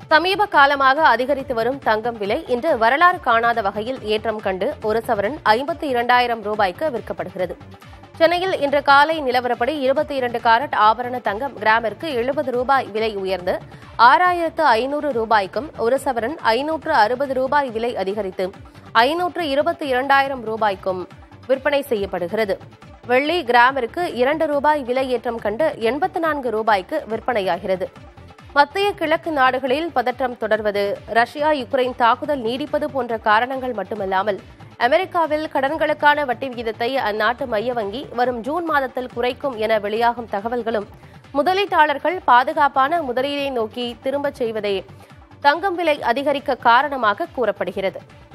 சமீப காலமாக அதிகரித்து வரும் தங்கம் விலை இன்று வரலாறு காணாத வகையில் ஏற்றம் கண்டு ஒரு சவரன் ஐம்பத்தி இரண்டாயிரம் ரூபாய்க்கு விற்கப்படுகிறது சென்னையில் இன்று காலை நிலவரப்படி இருபத்தி இரண்டு காரட் ஆபரண தங்கம் கிராமிற்கு எழுபது ரூபாய் விலை உயர்ந்து ஆறாயிரத்து ஐநூறு ரூபாய்க்கும் ஒரு சவரன் ஐநூற்று அறுபது ரூபாய் விலை அதிகரித்து ஐநூற்று இருபத்தி இரண்டாயிரம் ரூபாய்க்கும் விற்பனை செய்யப்படுகிறது வெள்ளி கிராமிற்கு இரண்டு ரூபாய் விலை ஏற்றம் கண்டு எண்பத்து நான்கு ரூபாய்க்கு விற்பனையாகிறது மத்திய கிழக்கு நாடுகளில் பதற்றம் தொடர்வது ரஷ்யா யுக்ரைன் தாக்குதல் நீடிப்பது போன்ற காரணங்கள் மட்டுமல்லாமல் அமெரிக்காவில் கடன்களுக்கான வட்டி விகிதத்தை அந்நாட்டு மைய வங்கி வரும் ஜூன் மாதத்தில் குறைக்கும் என வெளியாகும் தகவல்களும் முதலீட்டாளர்கள் பாதுகாப்பான முதலீடை நோக்கி திரும்பச் செய்வதே தங்கம் விலை அதிகரிக்க காரணமாக கூறப்படுகிறது